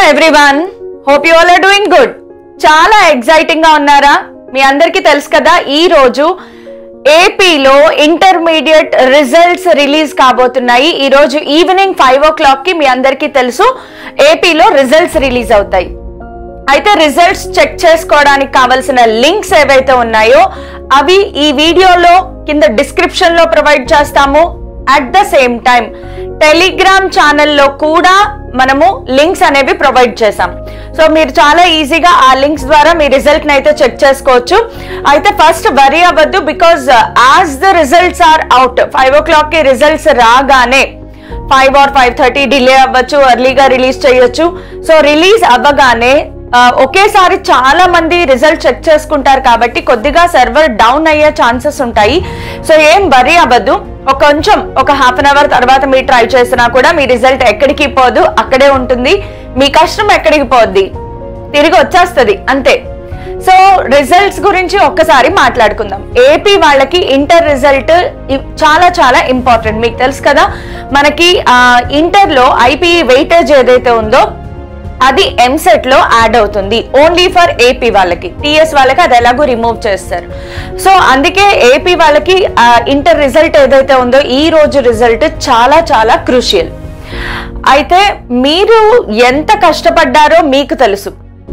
everyone hope you all are doing good చాలా exciting గా ఉన్నారా మీ అందరికీ తెలుసు కదా ఈ రోజు ఏపీలో ఇంటర్మీడియట్ రిజల్ట్స్ రిలీజ్ కాబోతున్నాయి ఈ రోజు ఈవినింగ్ ఫైవ్ ఓ క్లాక్ కి మీ అందరికీ తెలుసు ఏపీలో రిజల్ట్స్ రిలీజ్ అవుతాయి అయితే రిజల్ట్స్ చెక్ చేసుకోవడానికి కావలసిన లింక్స్ ఏవైతే ఉన్నాయో అవి ఈ వీడియోలో కింద డిస్క్రిప్షన్ లో ప్రొవైడ్ చేస్తాము at the same time Telegram ఛానల్లో కూడా మనము లింక్స్ అనేవి ప్రొవైడ్ చేసాం సో మీరు చాలా ఈజీగా ఆ లింక్స్ ద్వారా మీ రిజల్ట్ అయితే చెక్ చేసుకోవచ్చు అయితే ఫస్ట్ వరీ అవ్వద్దు because as the results are out five o'clock కి రిజల్ట్స్ రాగానే five or five thirty delay అవ్వచ్చు ఎర్లీగా రిలీజ్ చేయొచ్చు సో రిలీజ్ అవ్వగానే ఆ, ఒకేసారి చాలా మంది రిజల్ట్ చెక్ చేసుకుంటారు కాబట్టి కొద్దిగా సర్వర్ డౌన్ అయ్యే ఛాన్సెస్ ఉంటాయి సో ఏం వరి అవ్వద్దు ఒక కొంచెం ఒక హాఫ్ అన్ అవర్ తర్వాత మీరు ట్రై చేసినా కూడా మీ రిజల్ట్ ఎక్కడికి పోదు అక్కడే ఉంటుంది మీ కష్టం ఎక్కడికి పోద్ది తిరిగి వచ్చేస్తుంది అంతే సో రిజల్ట్స్ గురించి ఒక్కసారి మాట్లాడుకుందాం ఏపీ వాళ్ళకి ఇంటర్ రిజల్ట్ చాలా చాలా ఇంపార్టెంట్ మీకు తెలుసు కదా మనకి ఇంటర్ లో ఐపీఈ వెయిటేజ్ ఏదైతే ఉందో అది ఎంసెట్ లో యాడ్ అవుతుంది ఓన్లీ ఫర్ ఏపీ వాళ్ళకి టిఎస్ వాళ్ళకి అది ఎలాగో రిమూవ్ చేస్తారు సో అందుకే ఏపీ వాళ్ళకి ఇంటర్ రిజల్ట్ ఏదైతే ఉందో ఈ రోజు రిజల్ట్ చాలా చాలా క్రూషియల్ అయితే మీరు ఎంత కష్టపడ్డారో మీకు తెలుసు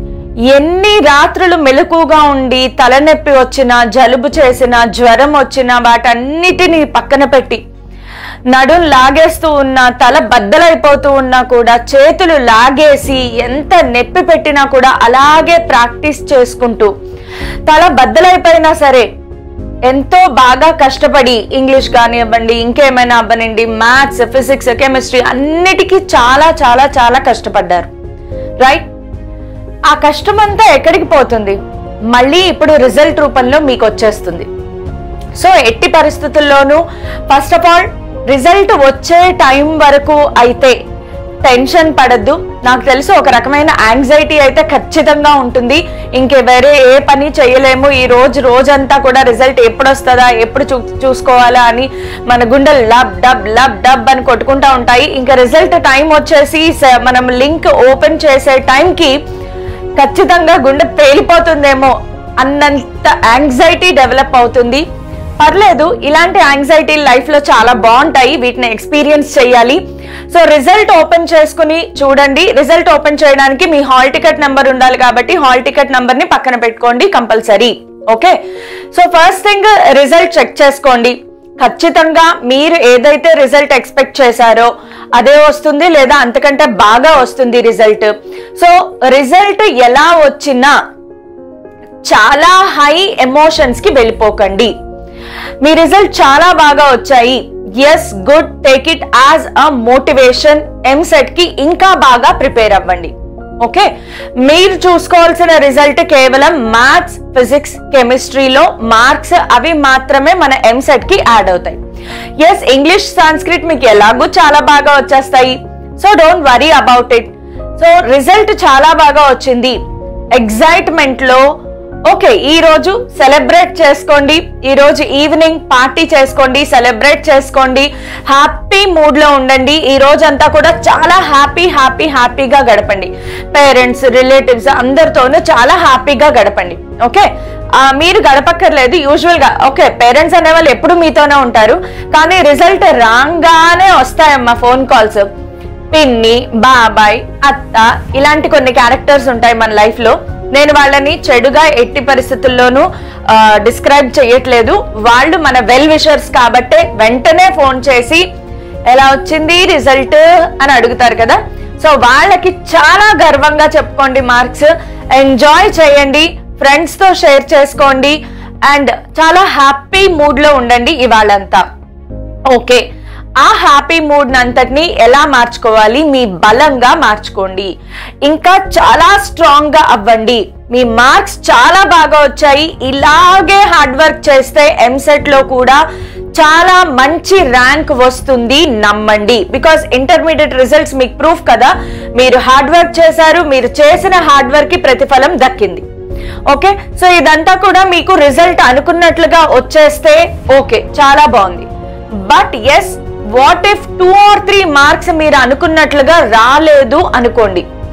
ఎన్ని రాత్రులు మెలకుగా ఉండి తలనొప్పి వచ్చినా జలుబు చేసినా జ్వరం వచ్చినా వాటన్నిటిని పక్కన పెట్టి నడుం లాగేస్తూ ఉన్నా తల బద్దలైపోతూ ఉన్నా కూడా చేతులు లాగేసి ఎంత నొప్పి పెట్టినా కూడా అలాగే ప్రాక్టీస్ చేసుకుంటూ తల బద్దలైపోయినా సరే ఎంతో బాగా కష్టపడి ఇంగ్లీష్ కానివ్వండి ఇంకేమైనా అవ్వనండి మ్యాథ్స్ ఫిజిక్స్ కెమిస్ట్రీ అన్నిటికీ చాలా చాలా చాలా కష్టపడ్డారు రైట్ ఆ కష్టం అంతా ఎక్కడికి పోతుంది మళ్ళీ ఇప్పుడు రిజల్ట్ రూపంలో మీకు వచ్చేస్తుంది సో ఎట్టి పరిస్థితుల్లోనూ ఫస్ట్ ఆఫ్ ఆల్ రిజల్ట్ వచ్చే టైం వరకు అయితే టెన్షన్ పడద్దు నాకు తెలుసు ఒక రకమైన యాంగ్జైటీ అయితే ఖచ్చితంగా ఉంటుంది ఇంకే వేరే ఏ పని చేయలేము ఈ రోజు రోజంతా కూడా రిజల్ట్ ఎప్పుడు వస్తుందా ఎప్పుడు చూ చూసుకోవాలా అని మన గుండెలు లబ్ డబ్ లబ్ డబ్ అని కొట్టుకుంటా ఉంటాయి ఇంకా రిజల్ట్ టైం వచ్చేసి స- మనం లింక్ ఓపెన్ చేసే టైంకి ఖచ్చితంగా గుండె పేలిపోతుందేమో అన్నంత యాంగ్జైటీ డెవలప్ అవుతుంది పర్లేదు ఇలాంటి యాంగ్జైటీ లైఫ్ లో చాలా బాగుంటాయి వీటిని ఎక్స్పీరియన్స్ చేయాలి సో రిజల్ట్ ఓపెన్ చేసుకుని చూడండి రిజల్ట్ ఓపెన్ చేయడానికి మీ హాల్ టికెట్ నెంబర్ ఉండాలి కాబట్టి హాల్ టికెట్ నెంబర్ ని పక్కన పెట్టుకోండి compulsory okay so first thing result check చేసుకోండి ఖచ్చితంగా మీరు ఏదైతే రిజల్ట్ ఎక్స్పెక్ట్ చేశారో అదే వస్తుంది లేదా అంతకంటే బాగా వస్తుంది రిజల్ట్ సో రిజల్ట్ ఎలా వచ్చినా చాలా హై ఎమోషన్స్ కి వెళ్ళిపోకండి మీ రిజల్ట్ చాలా బాగా వచ్చాయి yes good take it as a motivation EAMCET కి ఇంకా బాగా ప్రిపేర్ అవ్వండి ఓకే మీరు చూసుకోవాల్సిన రిజల్ట్ కేవలం మ్యాథ్స్ ఫిజిక్స్ కెమిస్ట్రీలో మార్క్స్ అవి మాత్రమే మన ఎంసెట్ కి యాడ్ అవుతాయి ఎస్ ఇంగ్లీష్ సాంస్క్రిట్ మీకు ఎలాగూ చాలా బాగా వచ్చేస్తాయి so don't worry about it so result చాలా బాగా వచ్చింది ఎగ్జైట్మెంట్ లో ఓకే ఈ రోజు సెలబ్రేట్ చేసుకోండి ఈ రోజు ఈవినింగ్ పార్టీ చేసుకోండి సెలబ్రేట్ చేసుకోండి హ్యాపీ మూడ్ లో ఉండండి ఈ రోజు అంతా కూడా చాలా హ్యాపీ హ్యాపీ హ్యాపీగా గడపండి పేరెంట్స్ రిలేటివ్స్ అందరితోనూ చాలా హ్యాపీగా గడపండి ఓకే ఆ, మీరు గడపక్కర్లేదు యూజువల్ గా ఓకే పేరెంట్స్ అనే వాళ్ళు ఎప్పుడు మీతోనే ఉంటారు కానీ రిజల్ట్ రాగానే వస్తాయమ్మా ఫోన్ కాల్స్ పిన్ని బాబాయ్ అత్త ఇలాంటి కొన్ని క్యారెక్టర్స్ ఉంటాయి మన లైఫ్ లో నేను వాళ్ళని చెడుగా ఎట్టి పరిస్థితుల్లోనూ డిస్క్రైబ్ చేయట్లేదు వాళ్ళు మన వెల్ విషర్స్ కాబట్టే వెంటనే ఫోన్ చేసి ఎలా వచ్చింది రిజల్ట్ అని అడుగుతారు కదా సో వాళ్ళకి చాలా గర్వంగా చెప్పుకోండి మార్క్స్ ఎంజాయ్ చేయండి ఫ్రెండ్స్ తో షేర్ చేసుకోండి అండ్ చాలా హ్యాపీ మూడ్ లో ఉండండి ఇవాళంతా ఓకే ఆ హ్యాపీ మూడ్ అంతటిని ఎలా మార్చుకోవాలి మీ బలంగా మార్చుకోండి ఇంకా చాలా స్ట్రాంగ్ గా అవ్వండి మీ మార్క్స్ చాలా బాగా వచ్చాయి ఇలాగే హార్డ్ వర్క్ చేస్తే ఎంసెట్ లో కూడా చాలా మంచి ర్యాంక్ వస్తుంది నమ్మండి బికాస్ ఇంటర్మీడియట్ రిజల్ట్స్ మీకు ప్రూఫ్ కదా మీరు హార్డ్ వర్క్ చేశారు మీరు చేసిన హార్డ్ వర్క్ కి ప్రతిఫలం దక్కింది ఓకే సో ఇదంతా కూడా మీకు రిజల్ట్ అనుకున్నట్లుగా వచ్చేస్తే ఓకే చాలా బాగుంది but yes what if two or three marks మీరు అనుకున్నట్లుగా రాలేదు అనుకోండి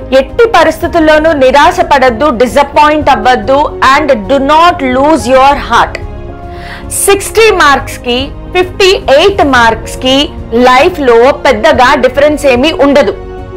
ఎట్టి పరిస్థితుల్లోనూ నిరాశ పడద్దు డిసప్పాయింట్ అవ్వద్దు and do not lose your heart sixty marks కి ఫిఫ్టీ ఎయిట్ మార్క్స్ కి లైఫ్ లో పెద్దగా డిఫరెన్స్ ఏమీ ఉండదు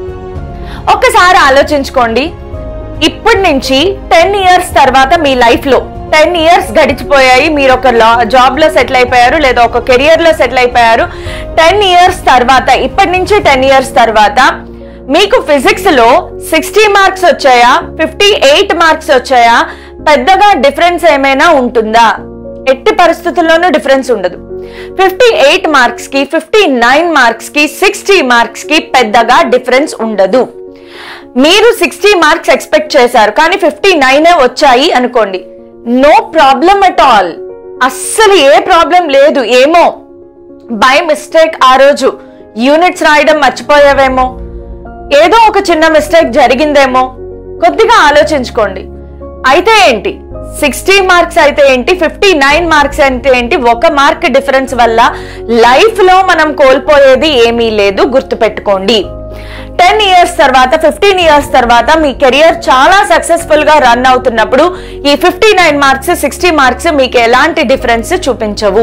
ఒక్కసారి ఆలోచించుకోండి ఇప్పటి నుంచి టెన్ ఇయర్స్ తర్వాత మీ లైఫ్ లో టెన్ ఇయర్స్ గడిచిపోయాయి మీరు ఒక జాబ్ లో సెటిల్ అయిపోయారు లేదా ఒక కెరియర్ లో సెటిల్ అయిపోయారు టెన్ ఇయర్స్ తర్వాత ఇప్పటి నుంచి టెన్ ఇయర్స్ తర్వాత మీకు ఫిజిక్స్ లో సిక్స్టీ మార్క్స్ వచ్చాయా ఫిఫ్టీ ఎయిట్ మార్క్స్ వచ్చాయా పెద్దగా డిఫరెన్స్ ఏమైనా ఉంటుందా ఎట్టి పరిస్థితుల్లోనూ డిఫరెన్స్ ఉండదు ఫిఫ్టీ ఎయిట్ మార్క్స్ కి ఫిఫ్టీ నైన్ మార్క్స్ కి సిక్స్టీ మార్క్స్ కి పెద్దగా డిఫరెన్స్ ఉండదు మీరు సిక్స్టీ మార్క్స్ ఎక్స్పెక్ట్ చేశారు కానీ ఫిఫ్టీ నైనే వచ్చాయి అనుకోండి నో ప్రాబ్లం అట్ ఆల్ అస్సలు ఏ ప్రాబ్లం లేదు ఏమో బై మిస్టేక్ ఆ రోజు యూనిట్స్ రాయడం మర్చిపోయావేమో ఏదో ఒక చిన్న మిస్టేక్ జరిగిందేమో కొద్దిగా ఆలోచించుకోండి అయితే ఏంటి సిక్స్టీ మార్క్స్ అయితే ఏంటి ఫిఫ్టీ నైన్ మార్క్స్ అయితే ఏంటి ఒక మార్క్ డిఫరెన్స్ వల్ల లైఫ్ లో మనం కోల్పోయేది ఏమీ లేదు గుర్తుపెట్టుకోండి టెన్ ఇయర్స్ తర్వాత ఫిఫ్టీన్ ఇయర్స్ తర్వాత మీ కెరియర్ చాలా సక్సెస్ఫుల్ గా రన్ అవుతున్నప్పుడు ఈ fifty nine marks sixty marks మీకు ఎలాంటి డిఫరెన్స్ చూపించవు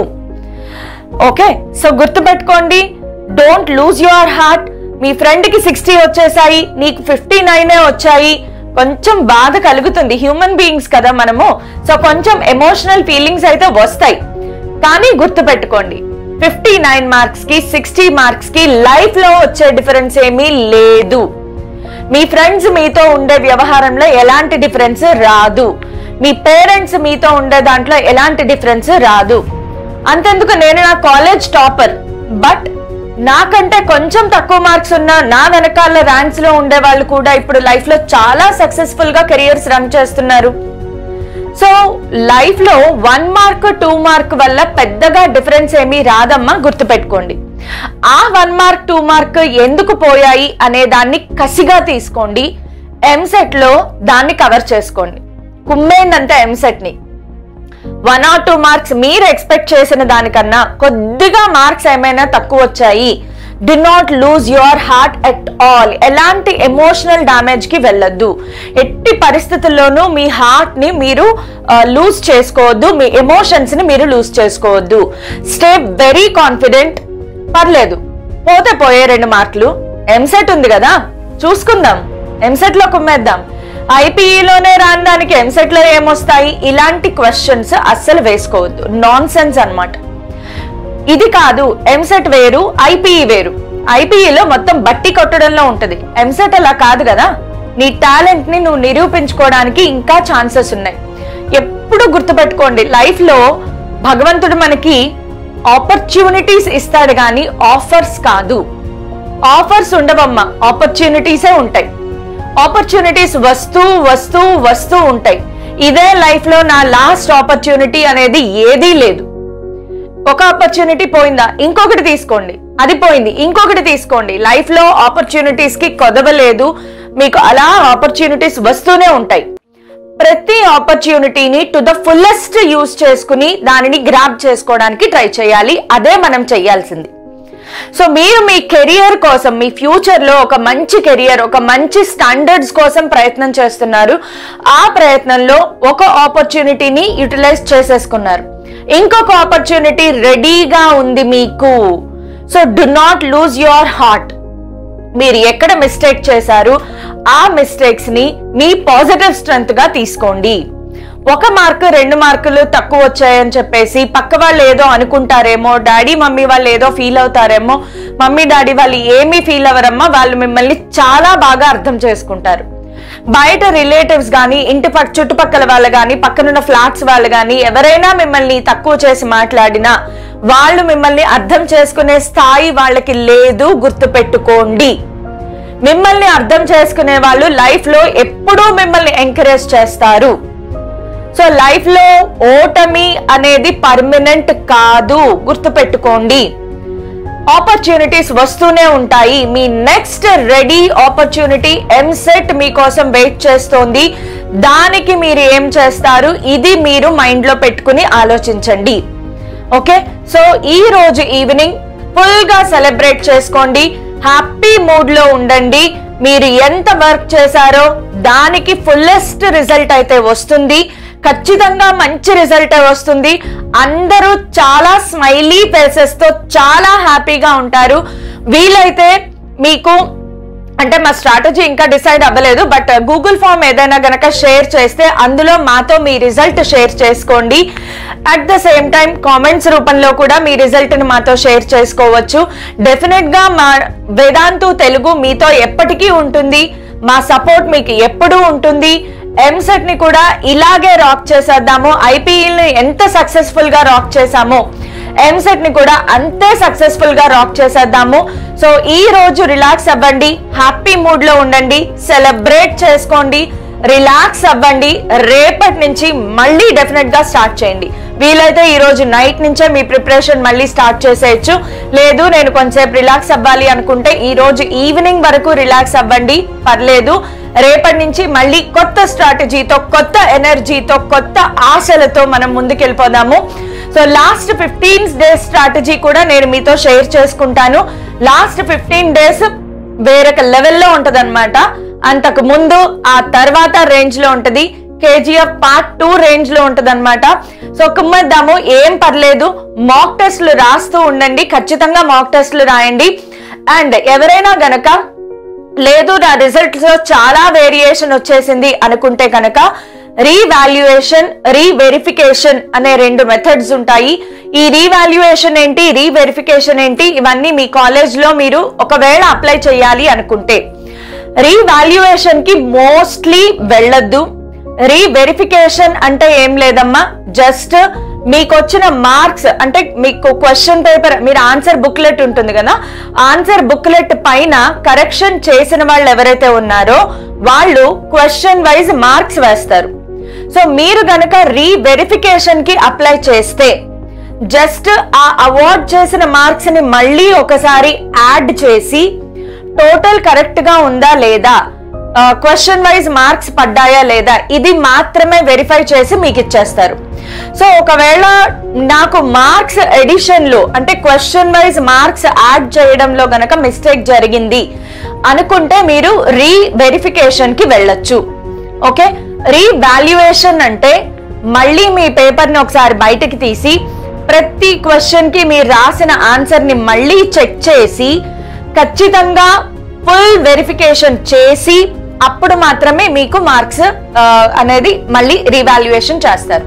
ఓకే సో గుర్తుపెట్టుకోండి డోంట్ లూజ్ యువర్ హార్ట్ మీ ఫ్రెండ్ కి సిక్స్టీ వచ్చేసాయి నీకు ఫిఫ్టీ నైనే వచ్చాయి కొంచెం బాధ కలుగుతుంది హ్యూమన్ బీయింగ్స్ కదా మనము సో కొంచెం ఎమోషనల్ ఫీలింగ్స్ అయితే వస్తాయి కానీ గుర్తుపెట్టుకోండి ఫిఫ్టీ నైన్ మార్క్స్ కి సిక్స్టీ మార్క్స్ కి లైఫ్ లో వచ్చే డిఫరెన్స్ ఏమీ లేదు మీ ఫ్రెండ్స్ మీతో ఉండే వ్యవహారంలో ఎలాంటి డిఫరెన్స్ రాదు మీ పేరెంట్స్ మీతో ఉండే దాంట్లో ఎలాంటి డిఫరెన్స్ రాదు అంతెందుకు నేను నా కాలేజ్ టాపర్ బట్ నాకంటే కొంచెం తక్కువ మార్క్స్ ఉన్న నా వెనకాల ర్యాంక్స్ లో ఉండే వాళ్ళు కూడా ఇప్పుడు లైఫ్ లో చాలా సక్సెస్ఫుల్ గా కెరియర్స్ రన్ చేస్తున్నారు సో లైఫ్ లో వన్ మార్క్ టూ మార్క్ వల్ల పెద్దగా డిఫరెన్స్ ఏమీ రాదమ్మా గుర్తుపెట్టుకోండి ఆ వన్ మార్క్ టూ మార్క్ ఎందుకు పోయాయి అనే దాన్ని కసిగా తీసుకోండి ఎంసెట్ లో దాన్ని కవర్ చేసుకోండి కుమ్మేందంటే ఎంసెట్ ని వన్ ఆర్ టూ మార్క్స్ మీరు ఎక్స్పెక్ట్ చేసిన దానికన్నా కొద్దిగా మార్క్స్ ఏమైనా తక్కువ వచ్చాయి do not lose your heart at all ఎలాంటి ఎమోషనల్ డ్యామేజ్ కి వెళ్ళొద్దు ఎట్టి పరిస్థితుల్లోనూ మీ హార్ట్ ని మీరు లూజ్ చేసుకోవద్దు మీ ఎమోషన్స్ ని మీరు లూజ్ చేసుకోవద్దు స్టే వెరీ కాన్ఫిడెంట్ పర్లేదు పోతే పోయే రెండు మార్కులు ఎంసెట్ ఉంది కదా చూసుకుందాం ఎంసెట్ లో కుమ్మేద్దాం ఐపీఈలోనే రాని దానికి ఎంసెట్ లో ఏమొస్తాయి ఇలాంటి క్వశ్చన్స్ అస్సలు వేసుకోవద్దు నాన్ సెన్స్ అనమాట ఇది కాదు ఎంసెట్ వేరు ఐపీఈ వేరు ఐపీఈలో మొత్తం బట్టి కొట్టడంలో ఉంటది ఎంసెట్ అలా కాదు కదా నీ టాలెంట్ ని నువ్వు నిరూపించుకోవడానికి ఇంకా ఛాన్సెస్ ఉన్నాయి ఎప్పుడు గుర్తుపెట్టుకోండి లైఫ్ లో భగవంతుడు మనకి ఆపర్చునిటీస్ ఇస్తాడు కానీ ఆఫర్స్ కాదు ఆఫర్స్ ఉండవమ్మా ఆపర్చునిటీసే ఉంటాయి ఆపర్చునిటీస్ వస్తూ వస్తూ వస్తూ ఉంటాయి ఇదే లైఫ్ లో నా లాస్ట్ ఆపర్చునిటీ అనేది ఏదీ లేదు ఒక ఆపర్చునిటీ పోయిందా ఇంకొకటి తీసుకోండి అది పోయింది ఇంకొకటి తీసుకోండి లైఫ్ లో ఆపర్చునిటీస్ కి కొదవలేదు మీకు అలా ఆపర్చునిటీస్ వస్తూనే ఉంటాయి ప్రతి ఆపర్చునిటీని టు ద ఫుల్లెస్ట్ యూస్ చేసుకుని దానిని గ్రాప్ చేసుకోవడానికి ట్రై చేయాలి అదే మనం చేయాల్సింది సో మీరు మీ కెరియర్ కోసం మీ ఫ్యూచర్ లో ఒక మంచి కెరియర్ ఒక మంచి స్టాండర్డ్స్ కోసం ప్రయత్నం చేస్తున్నారు ఆ ప్రయత్నంలో ఒక ఆపర్చునిటీని యూటిలైజ్ చేసేసుకున్నారు ఇంకొక ఆపర్చునిటీ రెడీగా ఉంది మీకు so do not lose your heart మీరు ఎక్కడ మిస్టేక్ చేశారు ఆ మిస్టేక్స్ ని మీ పాజిటివ్ స్ట్రెంగ్త్ గా తీసుకోండి ఒక మార్క్ రెండు మార్కులు తక్కువ వచ్చాయని చెప్పేసి పక్క వాళ్ళు ఏదో అనుకుంటారేమో డాడీ మమ్మీ వాళ్ళు ఏదో ఫీల్ అవుతారేమో మమ్మీ డాడీ వాళ్ళు ఏమీ ఫీల్ అవ్వరమ్మా వాళ్ళు మిమ్మల్ని చాలా బాగా అర్థం చేసుకుంటారు బయట రిలేటివ్స్ కానీ ఇంటి పక్క చుట్టుపక్కల వాళ్ళు కానీ పక్కనున్న ఫ్లాట్స్ వాళ్ళు కానీ ఎవరైనా మిమ్మల్ని తక్కువ చేసి మాట్లాడినా వాళ్ళు మిమ్మల్ని అర్థం చేసుకునే స్థాయి వాళ్ళకి లేదు గుర్తుపెట్టుకోండి మిమ్మల్ని అర్థం చేసుకునే వాళ్ళు లైఫ్ లో ఎప్పుడూ మిమ్మల్ని ఎంకరేజ్ చేస్తారు సో లైఫ్ లో ఓటమి అనేది పర్మనెంట్ కాదు గుర్తుపెట్టుకోండి ఆపర్చునిటీస్ వస్తూనే ఉంటాయి మీ నెక్స్ట్ రెడీ ఆపర్చునిటీ ఎంసెట్ మీకోసం వెయిట్ చేస్తోంది దానికి మీరు ఏం చేస్తారు ఇది మీరు మైండ్ లో పెట్టుకుని ఆలోచించండి ఓకే సో ఈ రోజు ఈవినింగ్ ఫుల్ గా సెలబ్రేట్ చేసుకోండి హ్యాపీ మూడ్ లో ఉండండి మీరు ఎంత వర్క్ చేశారో దానికి ఫుల్లెస్ట్ రిజల్ట్ అయితే వస్తుంది ఖచ్చితంగా మంచి రిజల్ట్ వస్తుంది అందరూ చాలా స్మైలీ ఫేసెస్ తో చాలా హ్యాపీగా ఉంటారు వీలైతే మీకు అంటే మా స్ట్రాటజీ ఇంకా డిసైడ్ అవ్వలేదు బట్ గూగుల్ ఫామ్ ఏదైనా గనక షేర్ చేస్తే అందులో మాతో మీ రిజల్ట్ షేర్ చేసుకోండి at the same time comments రూపంలో కూడా మీ రిజల్ట్ ని మాతో షేర్ చేసుకోవచ్చు డెఫినెట్ గా మా వేదాంతు తెలుగు మీతో ఎప్పటికీ ఉంటుంది మా సపోర్ట్ మీకు ఎప్పుడూ ఉంటుంది ఎంసెట్ ని కూడా ఇలాగే రాక్ చేసేద్దాము ఐపీఎల్ ని ఎంత సక్సెస్ఫుల్ గా రాక్ చేసామో ఎంసెట్ ని కూడా అంతే సక్సెస్ఫుల్ గా రాక్ చేసేద్దాము సో ఈ రోజు రిలాక్స్ అవ్వండి హ్యాపీ మూడ్ లో ఉండండి సెలబ్రేట్ చేసుకోండి రిలాక్స్ అవ్వండి రేపటి నుంచి మళ్ళీ డెఫినెట్ గా స్టార్ట్ చేయండి వీలైతే ఈ రోజు నైట్ నుంచే మీ ప్రిపరేషన్ మళ్ళీ స్టార్ట్ చేసేయచ్చు లేదు నేను కొంచెంసేపు రిలాక్స్ అవ్వాలి అనుకుంటే ఈ రోజు ఈవినింగ్ వరకు రిలాక్స్ అవ్వండి పర్లేదు రేపటి నుంచి మళ్ళీ కొత్త స్ట్రాటజీతో కొత్త ఎనర్జీతో కొత్త ఆశలతో మనం ముందుకెళ్ళిపోదాము so last fifteen days strategy కూడా నేను మీతో షేర్ చేసుకుంటాను లాస్ట్ ఫిఫ్టీన్ డేస్ వేరొక లెవెల్లో ఉంటది అనమాట అంతకు ముందు ఆ తర్వాత రేంజ్ లో ఉంటది కేజీఎఫ్ పార్ట్ టూ రేంజ్ లో ఉంటది అనమాట సో కుమ్మద్దాము ఏం పర్లేదు మాక్ టెస్ట్లు రాస్తూ ఉండండి ఖచ్చితంగా మాక్ టెస్ట్లు రాయండి అండ్ ఎవరైనా గనక లేదు నా రిజల్ట్స్ లో చాలా వేరియేషన్ వచ్చేసింది అనుకుంటే కనుక రీవాల్యుయేషన్ రీవెరిఫికేషన్ అనే రెండు మెథడ్స్ ఉంటాయి ఈ రీవాల్యుయేషన్ ఏంటి రీవెరిఫికేషన్ ఏంటి ఇవన్నీ మీ కాలేజ్ లో మీరు ఒకవేళ అప్లై చేయాలి అనుకుంటే రీవాల్యుయేషన్ కి మోస్ట్లీ వెళ్ళొద్దు రీవెరిఫికేషన్ అంటే ఏం లేదమ్మా జస్ట్ మీకు వచ్చిన మార్క్స్ అంటే మీకు క్వశ్చన్ పేపర్ మీరు ఆన్సర్ బుక్లెట్ ఉంటుంది కదా ఆన్సర్ బుక్లెట్ పైన కరెక్షన్ చేసిన వాళ్ళు ఎవరైతే ఉన్నారో వాళ్ళు క్వశ్చన్ వైజ్ మార్క్స్ వేస్తారు సో మీరు గనక రీవెరిఫికేషన్ కి అప్లై చేస్తే జస్ట్ ఆ అవార్డ్ చేసిన మార్క్స్ ని మళ్ళీ ఒకసారి యాడ్ చేసి టోటల్ కరెక్ట్ గా ఉందా లేదా క్వశ్చన్ వైజ్ మార్క్స్ పడ్డాయా లేదా ఇది మాత్రమే వెరిఫై చేసి మీకు ఇచ్చేస్తారు సో ఒకవేళ నాకు మార్క్స్ ఎడిషన్ లో అంటే క్వశ్చన్ వైజ్ మార్క్స్ యాడ్ చేయడంలో గనక మిస్టేక్ జరిగింది అనుకుంటే మీరు రీ వెరిఫికేషన్ కి వెళ్ళొచ్చు ఓకే రీవాల్యుయేషన్ అంటే మళ్ళీ మీ పేపర్ ని ఒకసారి బయటకి తీసి ప్రతి క్వశ్చన్ కి మీరు రాసిన ఆన్సర్ ని మళ్ళీ చెక్ చేసి ఖచ్చితంగా ఫుల్ వెరిఫికేషన్ చేసి అప్పుడు మాత్రమే మీకు మార్క్స్ అనేది మళ్ళీ రీవాల్యుయేషన్ చేస్తారు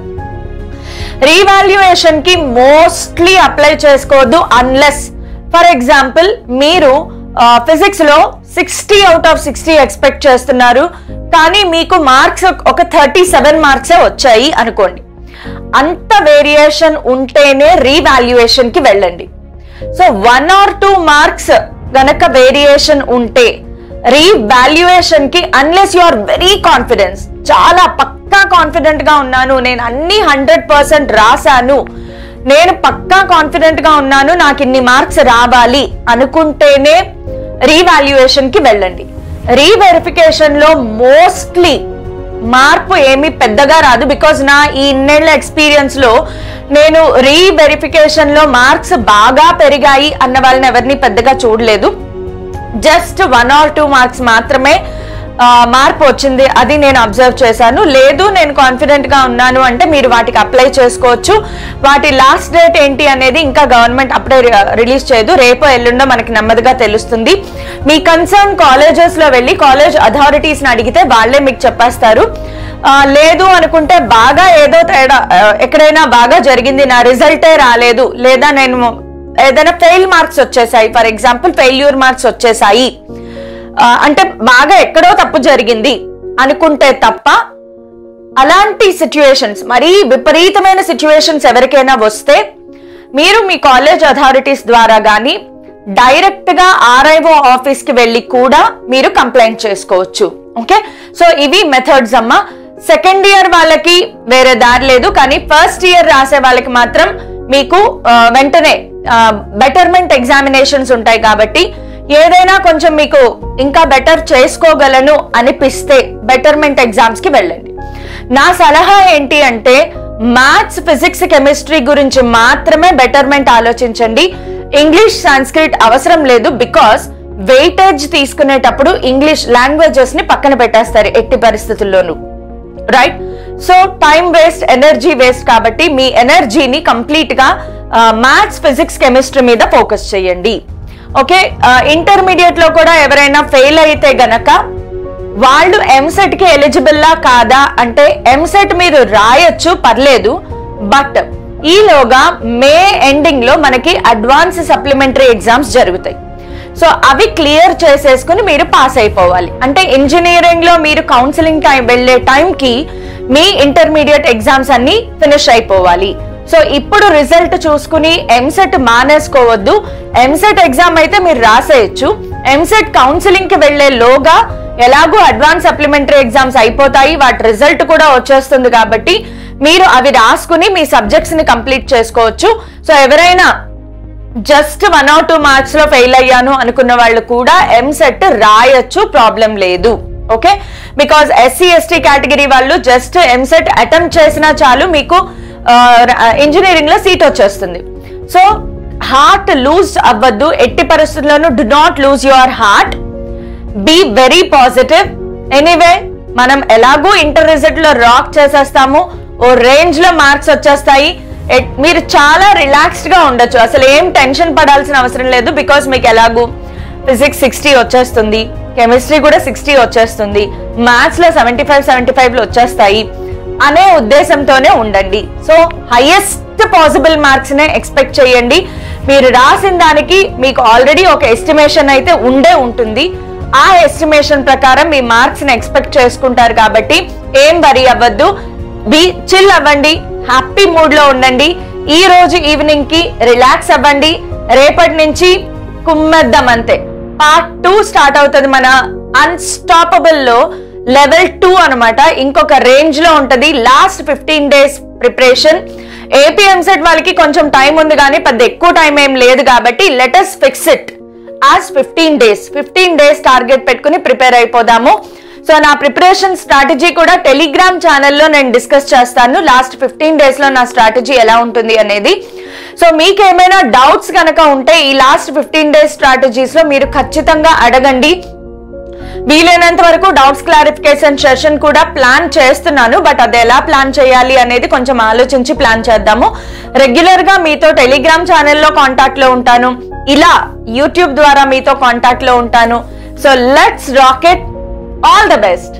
రీవాల్యుయేషన్ కి మోస్ట్లీ అప్లై చేసుకోవద్దు అన్లెస్ ఫర్ ఎగ్జాంపుల్ మీరు ఫిజిక్స్ లో sixty out of sixty expect చేస్తున్నారు కానీ మీకు మార్క్స్ ఒక థర్టీ సెవెన్ మార్క్సే వచ్చాయి అనుకోండి అంత వేరియేషన్ ఉంటేనే రీవాల్యుయేషన్ కి వెళ్ళండి so one or two marks గనక వేరియేషన్ ఉంటే రీవాల్యుయేషన్ కి unless you are very confidence చాలా పక్కా కాన్ఫిడెంట్ గా ఉన్నాను నేను అన్ని హండ్రెడ్ పర్సెంట్ రాశాను నేను పక్కా కాన్ఫిడెంట్ గా ఉన్నాను నాకు ఇన్ని మార్క్స్ రావాలి అనుకుంటేనే రీవాల్యుయేషన్ కి వెళ్ళండి రీవెరిఫికేషన్ లో మోస్ట్లీ మార్పు ఏమీ పెద్దగా రాదు బికాజ్ నా ఈ ఇన్నేళ్ల ఎక్స్పీరియన్స్ లో నేను రీవెరిఫికేషన్ లో మార్క్స్ బాగా పెరిగాయి అన్న వాళ్ళని ఎవరిని పెద్దగా చూడలేదు just one or two marks మాత్రమే ఆ, మార్పు వచ్చింది అది నేను అబ్జర్వ్ చేశాను లేదు నేను కాన్ఫిడెంట్ గా ఉన్నాను అంటే మీరు వాటికి అప్లై చేసుకోవచ్చు వాటి లాస్ట్ డేట్ ఏంటి అనేది ఇంకా గవర్నమెంట్ అప్పుడే రిలీజ్ చేయదు రేపు ఎల్లుండో మనకి నెమ్మదిగా తెలుస్తుంది మీ కన్సర్న్ కాలేజెస్ లో వెళ్ళి కాలేజ్ అథారిటీస్ ని అడిగితే వాళ్ళే మీకు చెప్పేస్తారు ఆ, లేదు అనుకుంటే బాగా ఏదో తేడా ఆ, ఎక్కడైనా బాగా జరిగింది నా రిజల్టే రాలేదు లేదా నేను ఏదైనా ఫెయిల్ మార్క్స్ వచ్చేసాయి ఫర్ ఎగ్జాంపుల్ ఫెయిల్యూర్ మార్క్స్ వచ్చేసాయి ఆ, అంటే బాగా ఎక్కడో తప్పు జరిగింది అనుకుంటే తప్ప అలాంటి సిచ్యువేషన్స్ మరీ విపరీతమైన సిచ్యువేషన్స్ ఎవరికైనా వస్తే మీరు మీ కాలేజ్ అథారిటీస్ ద్వారా కానీ డైరెక్ట్ గా ఆర్ఐఓ ఆఫీస్ కి వెళ్ళి కూడా మీరు కంప్లైంట్ చేసుకోవచ్చు ఓకే సో ఇవి మెథడ్స్ అమ్మా సెకండ్ ఇయర్ వాళ్ళకి వేరే దారి లేదు కానీ ఫస్ట్ ఇయర్ రాసే వాళ్ళకి మాత్రం మీకు ఆ, వెంటనే బెటర్మెంట్ ఎగ్జామినేషన్స్ ఉంటాయి కాబట్టి ఏదైనా కొంచెం మీకు ఇంకా బెటర్ చేసుకోగలను అనిపిస్తే బెటర్మెంట్ ఎగ్జామ్స్ కి వెళ్ళండి నా సలహా ఏంటి అంటే మ్యాథ్స్ ఫిజిక్స్ కెమిస్ట్రీ గురించి మాత్రమే బెటర్మెంట్ ఆలోచించండి ఇంగ్లీష్ సంస్క్రిట్ అవసరం లేదు బికాస్ వెయిటేజ్ తీసుకునేటప్పుడు ఇంగ్లీష్ లాంగ్వేజెస్ ని పక్కన పెట్టేస్తారు ఎట్టి పరిస్థితుల్లోనూ right so time waste energy waste కాబట్టి మీ ఎనర్జీని కంప్లీట్ గా మ్యాథ్స్ ఫిజిక్స్ కెమిస్ట్రీ మీద ఫోకస్ చేయండి ఓకే ఇంటర్మీడియట్ లో కూడా ఎవరైనా ఫెయిల్ అయితే గనక వాళ్ళు ఎంసెట్ కి ఎలిజిబుల్లా కాదా అంటే ఎంసెట్ మీరు రాయొచ్చు పర్లేదు బట్ ఈలోగా మే ఎండింగ్ లో మనకి అడ్వాన్స్ సప్లిమెంటరీ ఎగ్జామ్స్ జరుగుతాయి సో అవి క్లియర్ చేసేసుకుని మీరు పాస్ అయిపోవాలి అంటే ఇంజనీరింగ్ లో మీరు కౌన్సిలింగ్ టైం వెళ్లే టైంకి మీ ఇంటర్మీడియట్ ఎగ్జామ్స్ అన్ని ఫినిష్ అయిపోవాలి సో ఇప్పుడు రిజల్ట్ చూసుకుని ఎంసెట్ మానేసుకోవద్దు ఎంసెట్ ఎగ్జామ్ అయితే మీరు రాసేయచ్చు ఎంసెట్ కౌన్సిలింగ్ కి వెళ్లే లోగా ఎలాగో అడ్వాన్స్ సప్లిమెంటరీ ఎగ్జామ్స్ అయిపోతాయి వాటి రిజల్ట్ కూడా వచ్చేస్తుంది కాబట్టి మీరు అవి రాసుకుని మీ సబ్జెక్ట్స్ ని కంప్లీట్ చేసుకోవచ్చు సో ఎవరైనా just one or two marks లో ఫెయిల్ అయ్యాను అనుకున్న వాళ్ళు కూడా ఎంసెట్ రాయొచ్చు ప్రాబ్లం లేదు okay because SC ST category వాళ్ళు జస్ట్ ఎంసెట్ అటెంప్ట్ చేసినా చాలు మీకు ఇంజనీరింగ్ లో సీట్ వచ్చేస్తుంది సో హార్ట్ లూజ్ అవ్వద్దు ఎట్టి పరిస్థితుల్లోనూ do not lose your heart be very positive anyway మనం ఎలాగో ఇంటర్ రిజల్ట్ లో రాక్ చేసేస్తాము ఓ రేంజ్ లో మార్క్స్ వచ్చేస్తాయి ఎట్- మీరు చాలా రిలాక్స్డ్ గా ఉండొచ్చు అసలు ఏం టెన్షన్ పడాల్సిన అవసరం లేదు బికాస్ మీకు ఎలాగూ ఫిజిక్స్ సిక్స్టీ వచ్చేస్తుంది కెమిస్ట్రీ కూడా సిక్స్టీ వచ్చేస్తుంది మ్యాథ్స్ లో సెవెంటీ ఫైవ్ సెవెంటీ ఫైవ్ లో వచ్చేస్తాయి అనే ఉద్దేశంతోనే ఉండండి సో హైయెస్ట్ పాసిబుల్ మార్క్స్ నే ఎక్స్పెక్ట్ చేయండి మీరు రాసిన దానికి మీకు ఆల్రెడీ ఒక ఎస్టిమేషన్ అయితే ఉండే ఉంటుంది ఆ ఎస్టిమేషన్ ప్రకారం మీ మార్క్స్ ని ఎక్స్పెక్ట్ చేసుకుంటారు కాబట్టి ఏం వరి అవ్వద్దు బి చిల్ అవ్వండి హ్యాపీ మూడ్ లో ఉండండి ఈ రోజు ఈవినింగ్ కి రిలాక్స్ అవ్వండి రేపటి నుంచి కుమ్మెద్దాం అంతే పార్ట్ టూ స్టార్ట్ అవుతుంది మన అన్స్టాపబుల్ లో లెవెల్ టూ అన్నమాట ఇంకొక రేంజ్ లో ఉంటది last fifteen days preparation AP EAMCET వాళ్ళకి కొంచెం టైం ఉంది కానీ పెద్ద ఎక్కువ టైం ఏం లేదు కాబట్టి let us fix it as fifteen days fifteen days target పెట్టుకుని ప్రిపేర్ అయిపోదాము సో నా ప్రిపరేషన్ స్ట్రాటజీ కూడా టెలిగ్రామ్ ఛానల్లో నేను డిస్కస్ చేస్తాను లాస్ట్ ఫిఫ్టీన్ డేస్ లో నా స్ట్రాటజీ ఎలా ఉంటుంది అనేది సో మీకు ఏమైనా డౌట్స్ కనుక ఉంటే ఈ లాస్ట్ ఫిఫ్టీన్ డేస్ స్ట్రాటజీస్ లో మీరు ఖచ్చితంగా అడగండి వీలైనంత వరకు డౌట్స్ క్లారిఫికేషన్ సెషన్ కూడా ప్లాన్ చేస్తున్నాను బట్ అది ఎలా ప్లాన్ చేయాలి అనేది కొంచెం ఆలోచించి ప్లాన్ చేద్దాము రెగ్యులర్ గా మీతో టెలిగ్రామ్ ఛానల్లో కాంటాక్ట్ లో ఉంటాను ఇలా యూట్యూబ్ ద్వారా మీతో కాంటాక్ట్ లో ఉంటాను so let's rock it all the best